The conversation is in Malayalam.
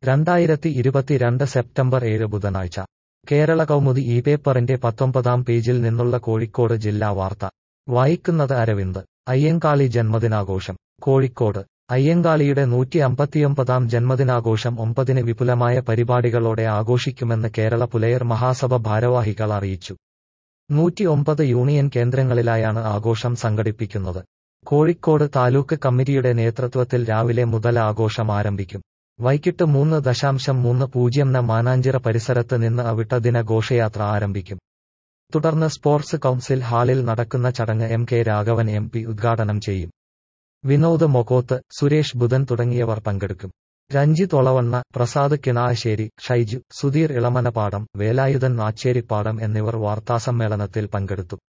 രണ്ടായിരത്തി ഇരുപത്തിരണ്ട് സെപ്റ്റംബർ ഏഴ് ബുധനാഴ്ച കേരള കൗമുദി ഈ പേപ്പറിന്റെ പത്തൊമ്പതാം പേജിൽ നിന്നുള്ള കോഴിക്കോട് ജില്ലാ വാർത്ത വായിക്കുന്നത് അരവിന്ദ് അയ്യങ്കാളി ജന്മദിനാഘോഷം കോഴിക്കോട് അയ്യങ്കാളിയുടെ നൂറ്റി അമ്പത്തിയൊമ്പതാം ജന്മദിനാഘോഷം ഒമ്പതിന് വിപുലമായ പരിപാടികളോടെ ആഘോഷിക്കുമെന്ന് കേരള പുലയർ മഹാസഭ ഭാരവാഹികൾ അറിയിച്ചു നൂറ്റി ഒമ്പത് യൂണിയൻ കേന്ദ്രങ്ങളിലായാണ് ആഘോഷം സംഘടിപ്പിക്കുന്നത് കോഴിക്കോട് താലൂക്ക് കമ്മിറ്റിയുടെ നേതൃത്വത്തിൽ രാവിലെ മുതൽ ആഘോഷം ആരംഭിക്കും വൈകിട്ട് മൂന്ന് ദശാംശം മൂന്ന് പൂജ്യം ന മാനാഞ്ചിറ പരിസരത്ത് നിന്ന് അവിട്ട ദിന ഘോഷയാത്ര ആരംഭിക്കും തുടർന്ന് സ്പോർട്സ് കൗൺസിൽ ഹാളിൽ നടക്കുന്ന ചടങ്ങ് M K Raghavan M P ഉദ്ഘാടനം ചെയ്യും വിനോദ് മൊക്കോത്ത് സുരേഷ് ബുധൻ തുടങ്ങിയവർ പങ്കെടുക്കും രഞ്ജിത്ത് ഒളവണ്ണ പ്രസാദ് കിണാശ്ശേരി ഷൈജു സുധീർ ഇളമനപാടം വേലായുധൻ നാച്ചേരിപ്പാടം എന്നിവർ വാർത്താസമ്മേളനത്തിൽ പങ്കെടുത്തു